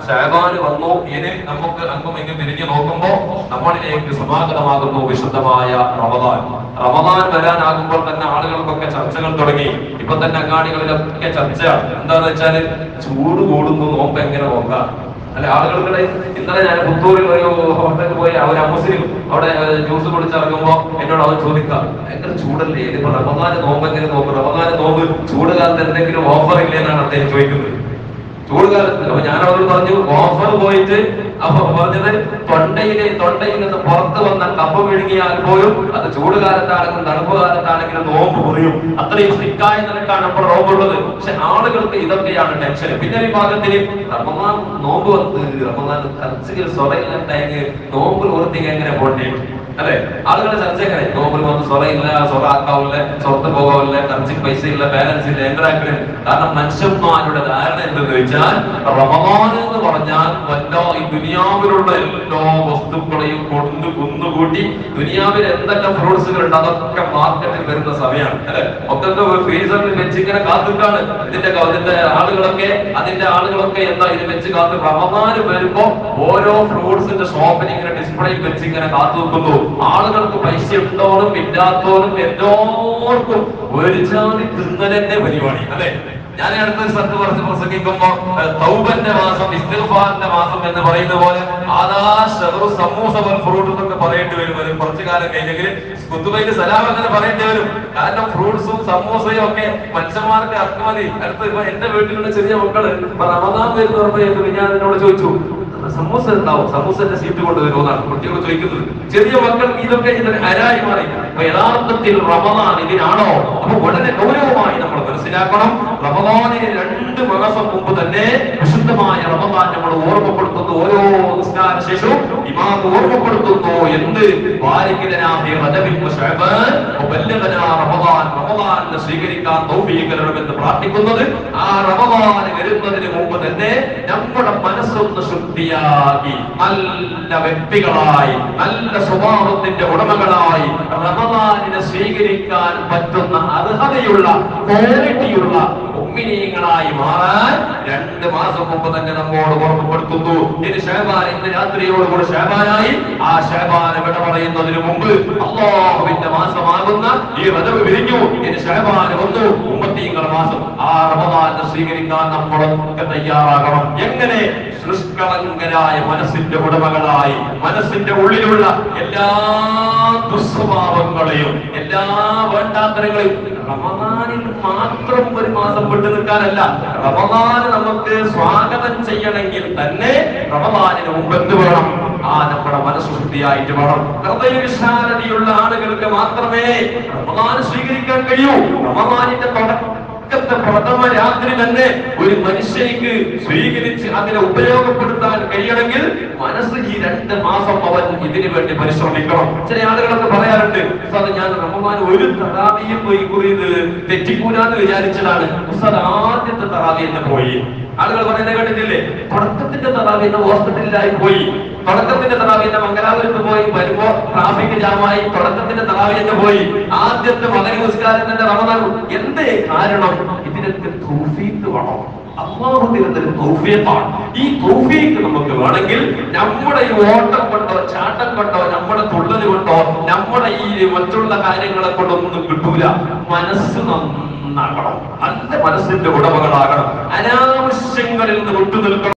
ഷഹബാന് വന്നു ഇനി നമുക്ക് അങ്ങും ഇങ്ങും തിരിഞ്ഞു നോക്കുമ്പോ നമ്മളിലേക്ക് സമാഗതമാകുന്നു വിശുദ്ധമായ റമദാൻ റമദാൻ വരാനാകുമ്പോൾ തന്നെ ആളുകൾക്കൊക്കെ ചർച്ചകൾ തുടങ്ങി ഇപ്പൊ തന്നെ അങ്ങാടികളിലൊക്കെ ചർച്ച എന്താന്ന് വെച്ചാല് ചൂട് കൂടുന്നു നോമ്പ് എങ്ങനെ നോക്കാം അല്ലെ ആളുകൾക്കിടെ ഇന്നലെ ഞാൻ പുത്തൂരിൽ ഒരു ഹോട്ടലിൽ പോയി അവർ മുസ്ലിം അവിടെ ജ്യൂസ് കുടിച്ചിറങ്ങുമ്പോ എന്നോട് അവൻ ചോദിക്കാം ഭയങ്കര ചൂടല്ലേ ഇതിപ്പോ റമദാന് നോമ്പ് എങ്ങനെ നോക്കും റമദാന് നോമ്പ് ചൂട് കാലത്ത് എന്തെങ്കിലും ഓഫർ ഇല്ലേ എന്നാണ് അദ്ദേഹം ചോദിക്കുന്നത് ചൂട് കാലത്ത് അപ്പൊ ഞാൻ അവരോട് പറഞ്ഞു ഓഫർ പോയിട്ട് അപ്പൊ പറഞ്ഞത് തൊണ്ടയിലെ തൊണ്ടയിൽ നിന്ന് പുറത്ത് വന്ന കപ്പ വിഴുങ്ങിയാൽ പോലും അത് ചൂട് കാലത്താണെങ്കിലും തണുപ്പ് കാലത്താണെങ്കിലും നോമ്പ് കുറയും അത്രയും സ്ട്രിക്റ്റായ നിലക്കാണ് നമ്മൾ നോമ്പുള്ളത് പക്ഷെ ആളുകൾക്ക് ഇതൊക്കെയാണ് ടെൻഷൻ പിന്നെ വിഭാഗത്തിന് റമദാൻ നോമ്പ് വന്ന് റമദാൻ കർച്ചിൽ സ്വറയിലുണ്ടെങ്കിൽ നോമ്പ് ഓർത്തിക്ക് എങ്ങനെ പോണ്ടേ അല്ലെ ആളുകളുടെ ചർച്ച എങ്ങനെ നോമ്പിൽ വന്ന് സ്വറയില്ല സ്വറ ആക്കാവില്ല സ്വത്ത് പോകാവില്ല കറൻസി പൈസ ഇല്ല ബാലൻസ് ഇല്ല എങ്ങനെയാക്കണേ കാരണം മനുഷ്യന്മാരുടെ ധാരണ എന്തെന്ന് വെച്ചാൽ റമദാൻ എന്ന് പറഞ്ഞാൽ വല്ല ഈ ദുനിയാവിലുള്ള എല്ലാ വസ്തുക്കളെയും കൊണ്ട് കുന്നുകൂട്ടി ദുനിയാവിൽ എന്തെല്ലാം ഫ്രൂട്ട്സുകൾ ഉണ്ട് അതൊക്കെ മാർക്കറ്റിൽ വരുന്ന സമയമാണ് അല്ലെ ഒക്കെ ഫ്രീസറിൽ വെച്ച് ഇങ്ങനെ കാത്തിട്ടാണ് ഇതിന്റെ ക- ഇതിന്റെ ആളുകളൊക്കെ അതിന്റെ ആളുകളൊക്കെ എന്താ ഇത് വെച്ച് കാത്ത് റമദാൻ വരുമ്പോ ഓരോ ഫ്രൂട്ട്സിന്റെ ഷോപ്പിൽ ഇങ്ങനെ ഡിസ്പ്ലേയിൽ വെച്ച് ഇങ്ങനെ കാത്തു നിൽക്കുന്നു ആളുകൾക്ക് പൈസ ഉണ്ടോനും ഇല്ലാത്തോനും എല്ലാവർക്കും ഒരു ജാതി തിന്നലെന്നെ പരിപാടി അല്ലെ ഞാൻ ഈ അടുത്തൊരു സ്ഥലത്ത് പറഞ്ഞ് പ്രസംഗിക്കുമ്പോ ഏഹ്, തൗബന്റെ മാസം ഇസ്തിഗ്ഫാറിന്റെ മാസം എന്ന് പറയുന്ന പോലെ ആദാ ഷഹറു സമൂസ വൽ ഫ്രൂട്ട് എന്നൊക്കെ പറയേണ്ടി വരും ഒരു കുറച്ചു കാലം കഴിഞ്ഞെങ്കിൽ കുത്തുബൈക്ക് സലാം അങ്ങനെ പറയേണ്ടി വരും കാരണം ഫ്രൂട്ട്സും സമൂസയും ഒക്കെ മനുഷ്യന്മാർക്ക് അർത്ഥമതി അടുത്ത് ഇപ്പൊ എന്റെ വീട്ടിലുള്ള ചെറിയ മക്കള് ഇപ്പൊ റമദാൻ വരുന്ന പറഞ്ഞ ഞാൻ എന്നോട് ചോദിച്ചു സമൂസ ഉണ്ടാവും സമൂസന്റെ സീറ്റ് കൊണ്ടുവരുമെന്നാണ് കുട്ടികൾ ചോദിക്കുന്നത് ചെറിയ മക്കൾക്ക് ഇതൊക്കെ ഇതിന് ഹരായി മാറി അപ്പൊ യഥാർത്ഥത്തിൽ റമദാൻ ഇതിനാണോ അപ്പൊ വളരെ ഗൗരവമായി നമ്മൾ മനസ്സിലാക്കണം റമദാനിന് രണ്ട് മാസം മുമ്പ് തന്നെ വിശുദ്ധമായ റമദാൻ നമ്മൾ ഓർമ്മപ്പെടുത്തുന്നു ഓരോ നിസ്കാര ശേഷവും ഇമാം ഓർമ്മപ്പെടുത്തുന്നു എന്ത് ബാരിക്കിലനാഫി റജബിൻ വശഅബാൻ വബല്ലഗനാ റമദാൻ റമദാനിനെ സ്വീകരിക്കാൻ തൗഫീഖ് തരണമെന്ന് പ്രാർത്ഥിക്കുന്നത് ആ റമദാൻ വരുന്നതിന് മുമ്പ് തന്നെ നമ്മുടെ മനസ്സൊന്ന് ശുദ്ധിയാക്കി നല്ല വ്യക്തികളായി നല്ല സ്വഭാവത്തിന്റെ ഉടമകളായി റമദാനിനെ സ്വീകരിക്കാൻ പറ്റുന്ന അർഹതയുള്ള ക്വാളിറ്റിയുള്ള മുഅ്മിനീങ്ങളായി മാറാൻ രണ്ട് മാസം മുമ്പ് തന്നെ നമ്മോട് ഓർമ്മപ്പെടുത്തുന്നു ഇനി ഷഹബാൻ ഇന്ന് രാത്രിയോടുകൂടി ഷഹബാനായി ആ ഷഹബാൻ വിട പറയുന്നതിന് മുമ്പ് അള്ളാഹുവിന്റെ മാസമാകുന്ന ഈ റജബ് വിരിഞ്ഞു ഇനി ഷഹബാൻ വന്നു ഉമ്മത്തീങ്ങൾ മാസം ആ റമദാനെ സ്വീകരിക്കാൻ നമ്മളൊക്കെ തയ്യാറാകണം എങ്ങനെ നിഷ്കളങ്കരായ മനസ്സിന്റെ ഉടമകളായി മനസ്സിന്റെ ഉള്ളിലുള്ള എല്ലാ ദുസ്വഭാവങ്ങളെയും എല്ലാ വേണ്ടാത്തരങ്ങളെയും റമദാനിൽ മാത്രം ഒരു മാസം വിട്ടു നിൽക്കാനല്ല റമദാന് നമുക്ക് സ്വാഗതം ചെയ്യണമെങ്കിൽ തന്നെ റമദാനിന് മുമ്പ് എന്ത് വേണം ആ നമ്മുടെ മനസ്സുശുദ്ധിയായിട്ട് വേണം ഹൃദയവിശാലതയുള്ള ആളുകൾക്ക് മാത്രമേ റമദാൻ സ്വീകരിക്കാൻ കഴിയൂ റമദാനിന്റെ തുടക്കം തുടക്കത്തെ പ്രഥമ രാത്രി തന്നെ ഒരു മനുഷ്യനിക്ക് സ്വീകരിച്ച് അതിനെ ഉപയോഗപ്പെടുത്താൻ കഴിയണമെങ്കിൽ മനസ്സ് ഈ രണ്ട് മാസം അവൻ ഇതിനു വേണ്ടി പരിശ്രമിക്കണം ചില ആളുകളൊക്കെ പറയാറുണ്ട് ഉസ്താദ് ഞാൻ റമദാൻ ഒരു തറാവിയും പോയി കുറിയത് തെറ്റിക്കൂലാന്ന് വിചാരിച്ചതാണ് ഉസ്താദ് ആദ്യത്തെ തറാവി തന്നെ പോയി ആളുകൾ പറയുന്നത് കേട്ടിട്ടില്ലേ തുടക്കത്തിന്റെ തറാവി എന്നെ ഹോസ്പിറ്റലിലായി പോയി തുടക്കത്തിന്റെ തറാവി എന്നെ മംഗലാപുരത്ത് പോയി വരുമ്പോ ട്രാഫിക് ജാമായി തുടക്കത്തിന്റെ തറാവി എന്നെ പോയി ആദ്യത്തെ മകൻ നമസ്കാരം തന്നെ റമദാൻ എന്തേ കാരണം ഇതിനൊക്കെ തൗഫീഖ് വേണം അള്ളാഹു തരുന്നൊരു തൗഫീഖാണ് ഈ തൗഫീഖ് നമുക്ക് വേണമെങ്കിൽ നമ്മുടെ ഈ ഓട്ടം കൊണ്ടോ ചാട്ടം കൊണ്ടോ നമ്മുടെ തുള്ളൽ കൊണ്ടോ നമ്മുടെ ഈ മറ്റുള്ള കാര്യങ്ങളെ കൊണ്ടൊന്നും കിട്ടൂല മനസ്സ് നന്നാകണം നല്ല മനസ്സിന്റെ ഉടമകളാകണം അനാവശ്യങ്ങളിൽ നിന്ന് വിട്ടു നിൽക്കണം